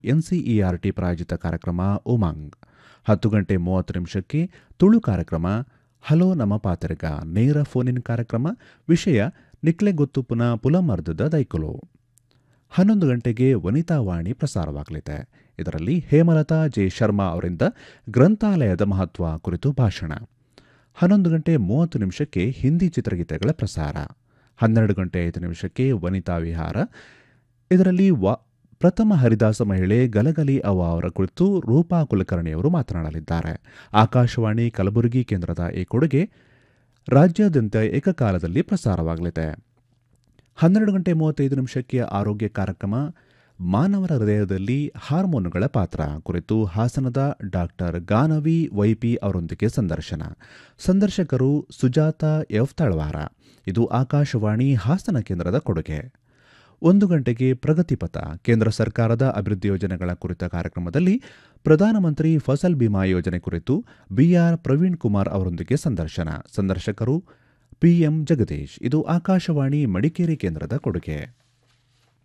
NCERT ಪ್ರಾಯೋಜಿತ ಕಾರ್ಯಕ್ರಮ ಉಮಾಂಗ್ ಹತ್ತು ಗಂಟೆ ಮೂವತ್ತು ನಿಮಿಷಕ್ಕೆ ತುಳು ಕಾರ್ಯಕ್ರಮ ಹಲೋ ನಮ್ಮ ಪಾತರಿಗ ನೇರ ಫೋನ್ ಇನ್ ಕಾರ್ಯಕ್ರಮ ವಿಷಯ ನಿಕ್ಲೆ ಗೊತ್ತುಪುನ ಪುಲಮರ್ದದ ದೈಕುಲು ಹನ್ನೊಂದು ಗಂಟೆಗೆ ವನಿತಾವಾಣಿ ಪ್ರಸಾರವಾಗಲಿದೆ ಇದರಲ್ಲಿ ಹೇಮಲತಾ ಜೆ ಶರ್ಮಾ ಅವರಿಂದ ಗ್ರಂಥಾಲಯದ ಮಹತ್ವ ಕುರಿತು ಭಾಷಣ ಹನ್ನೊಂದು ಗಂಟೆ ಮೂವತ್ತು ನಿಮಿಷಕ್ಕೆ ಹಿಂದಿ ಚಿತ್ರಗೀತೆಗಳ ಪ್ರಸಾರ ಹನ್ನೆರಡು ಗಂಟೆ ಐದು ನಿಮಿಷಕ್ಕೆ ವನಿತಾ ವಿಹಾರ ಇದರಲ್ಲಿ ವ ಪ್ರಥಮ ಹರಿದಾಸ ಮಹಿಳೆ ಗಲಗಲಿ ಅವ್ವ ಅವರ ಕುರಿತು ರೂಪಾ ಕುಲಕರ್ಣಿಯವರು ಮಾತನಾಡಲಿದ್ದಾರೆ ಆಕಾಶವಾಣಿ ಕಲಬುರಗಿ ಕೇಂದ್ರದ ಈ ಕೊಡುಗೆ ರಾಜ್ಯಾದ್ಯಂತ ಏಕಕಾಲದಲ್ಲಿ ಪ್ರಸಾರವಾಗಲಿದೆ ಹನ್ನೆರಡು ಗಂಟೆ ಮೂವತ್ತೈದು ನಿಮಿಷಕ್ಕೆ ಆರೋಗ್ಯ ಕಾರ್ಯಕ್ರಮ ಮಾನವರ ಹೃದಯದಲ್ಲಿ ಹಾರ್ಮೋನುಗಳ ಪಾತ್ರ ಕುರಿತು ಹಾಸನದ ಡಾಕ್ಟರ್ ಗಾನವಿ ವೈಪಿ ಅವರೊಂದಿಗೆ ಸಂದರ್ಶನ ಸಂದರ್ಶಕರು ಸುಜಾತ ಎಫ್ ತಳವಾರ ಇದು ಆಕಾಶವಾಣಿ ಹಾಸನ ಕೇಂದ್ರದ ಕೊಡುಗೆ ಒಂದು ಗಂಟೆಗೆ ಪ್ರಗತಿಪಥ ಕೇಂದ್ರ ಸರ್ಕಾರದ ಅಭಿವೃದ್ಧಿ ಯೋಜನೆಗಳ ಕುರಿತ ಕಾರ್ಯಕ್ರಮದಲ್ಲಿ ಪ್ರಧಾನಮಂತ್ರಿ ಫಸಲ್ ಬಿಮಾ ಯೋಜನೆ ಕುರಿತು ಬಿಆರ್ ಪ್ರವೀಣ್ ಕುಮಾರ್ ಅವರೊಂದಿಗೆ ಸಂದರ್ಶನ ಸಂದರ್ಶಕರು ಪಿಎಂ ಜಗದೀಶ್ ಇದು ಆಕಾಶವಾಣಿ ಮಡಿಕೇರಿ ಕೇಂದ್ರದ ಕೊಡುಗೆ